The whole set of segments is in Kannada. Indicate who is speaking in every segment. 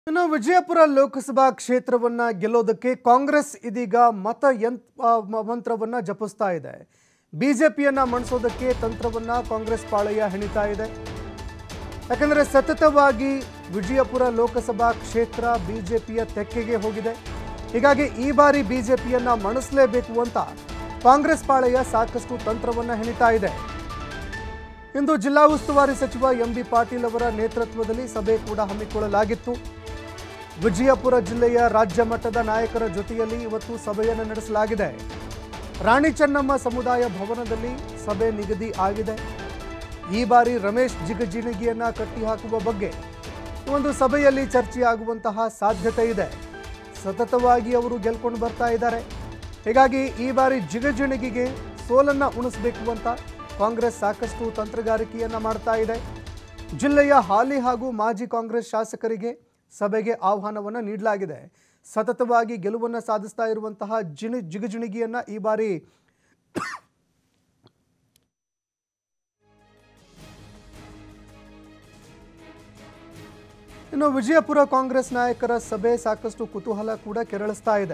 Speaker 1: ಇನ್ನು ವಿಜಯಪುರ ಲೋಕಸಭಾ ಕ್ಷೇತ್ರವನ್ನ ಗೆಲ್ಲೋದಕ್ಕೆ ಕಾಂಗ್ರೆಸ್ ಇದೀಗ ಮತ ಯಂತ್ ಆ, ಮ- ಮಂತ್ರವನ್ನ ಜಪಿಸ್ತಾ ಇದೆ ಬಿಜೆಪಿಯನ್ನ ಮಣಿಸೋದಕ್ಕೆ ತಂತ್ರವನ್ನ ಕಾಂಗ್ರೆಸ್ ಪಾಳಯ ಹೆಣಿತಾ ಇದೆ ಯಾಕಂದ್ರೆ ಸತತವಾಗಿ ವಿಜಯಪುರ ಲೋಕಸಭಾ ಕ್ಷೇತ್ರ ಬಿಜೆಪಿಯ ತೆಕ್ಕೆಗೆ ಹೋಗಿದೆ ಹೀಗಾಗಿ ಈ ಬಾರಿ ಬಿಜೆಪಿಯನ್ನ ಮಣಿಸಲೇಬೇಕು ಅಂತ ಕಾಂಗ್ರೆಸ್ ಪಾಳಯ ಸಾಕಷ್ಟು ತಂತ್ರವನ್ನ ಹೆಣಿತಾ ಇದೆ ಇಂದು ಜಿಲ್ಲಾ ಉಸ್ತುವಾರಿ ಸಚಿವ ಎಂ ಬಿ ಪಾಟೀಲ್ ಅವರ ನೇತೃತ್ವದಲ್ಲಿ ಸಭೆ ಕೂಡ ಹಮ್ಮಿಕೊಳ್ಳಲಾಗಿತ್ತು ವಿಜಯಪುರ ಜಿಲ್ಲೆಯ ರಾಜ್ಯ ಮಟ್ಟದ ನಾಯಕರ ಜೊತೆಯಲ್ಲಿ ಇವತ್ತು ಸಭೆಯನ್ನು ನಡೆಸಲಾಗಿದೆ ರಾಣಿ ಚೆನ್ನಮ್ಮ ಸಮುದಾಯ ಭವನದಲ್ಲಿ ಸಭೆ ನಿಗದಿ ಆಗಿದೆ ಈ ಬಾರಿ ರಮೇಶ್ ಜಿಗಜಿಣಗಿಯನ್ನ ಕಟ್ಟಿಹಾಕುವ ಬಗ್ಗೆ ಈ ಒಂದು ಸಭೆಯಲ್ಲಿ ಚರ್ಚೆಯಾಗುವಂತಹ ಸಾಧ್ಯತೆ ಇದೆ ಸತತವಾಗಿ ಅವರು ಗೆಲ್ಕೊಂಡು ಬರ್ತಾ ಇದ್ದಾರೆ ಹೀಗಾಗಿ ಈ ಬಾರಿ ಜಿಗಜಿಣಗಿಗೆ ಸೋಲನ್ನ ಉಣಿಸಬೇಕು ಅಂತ ಕಾಂಗ್ರೆಸ್ ಸಾಕಷ್ಟು ತಂತ್ರಗಾರಿಕೆಯನ್ನ ಮಾಡ್ತಾ ಇದೆ ಜಿಲ್ಲೆಯ ಹಾಲಿ ಹಾಗೂ ಮಾಜಿ ಕಾಂಗ್ರೆಸ್ ಶಾಸಕರಿಗೆ ಸಭೆಗೆ ಆಹ್ವಾನವನ್ನು ನೀಡಲಾಗಿದೆ ಸತತವಾಗಿ ಗೆಲುವನ್ನು ಸಾಧಿಸ್ತಾ ಇರುವಂತಹ ಜಿಣಿ ಜಿಗಜಿಣಗಿಯನ್ನ ಈ ಬಾರಿ ಇನ್ನು ವಿಜಯಪುರ ಕಾಂಗ್ರೆಸ್ ನಾಯಕರ ಸಭೆ ಸಾಕಷ್ಟು ಕುತೂಹಲ ಕೂಡ ಕೆರಳಿಸ್ತಾ ಇದೆ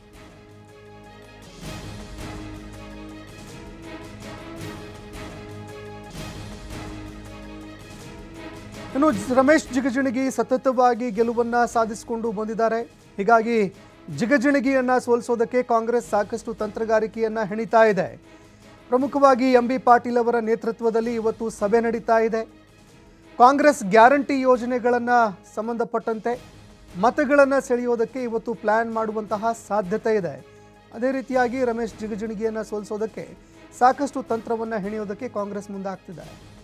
Speaker 1: ಇನ್ನು ಜ- ರಮೇಶ್ ಜಿಗಜಿಣಗಿ ಸತತವಾಗಿ ಗೆಲುವನ್ನ ಸಾಧಿಸಿಕೊಂಡು ಬಂದಿದ್ದಾರೆ ಹೀಗಾಗಿ ಜಿಗಜಿಣಗಿಯನ್ನ ಸೋಲಿಸೋದಕ್ಕೆ ಕಾಂಗ್ರೆಸ್ ಸಾಕಷ್ಟು ತಂತ್ರಗಾರಿಕೆಯನ್ನ ಹೆಣಿತಾ ಇದೆ ಪ್ರಮುಖವಾಗಿ ಎಂ ಬಿ ಪಾಟೀಲ್ ಅವರ ನೇತೃತ್ವದಲ್ಲಿ ಇವತ್ತು ಸಭೆ ನಡೀತಾ ಇದೆ ಕಾಂಗ್ರೆಸ್ ಗ್ಯಾರಂಟಿ ಯೋಜನೆಗಳನ್ನು ಸಂಬಂಧಪಟ್ಟಂತೆ ಮತಗಳನ್ನು ಸೆಳೆಯೋದಕ್ಕೆ ಇವತ್ತು ಪ್ಲ್ಯಾನ್ ಮಾಡುವಂತಹ ಸಾಧ್ಯತೆ ಇದೆ ಅದೇ ರೀತಿಯಾಗಿ ರಮೇಶ್ ಜಿಗಜಿಣಗಿಯನ್ನು ಸೋಲಿಸೋದಕ್ಕೆ ಸಾಕಷ್ಟು ತಂತ್ರವನ್ನು ಹೆಣೆಯೋದಕ್ಕೆ ಕಾಂಗ್ರೆಸ್ ಮುಂದಾಗ್ತಿದೆ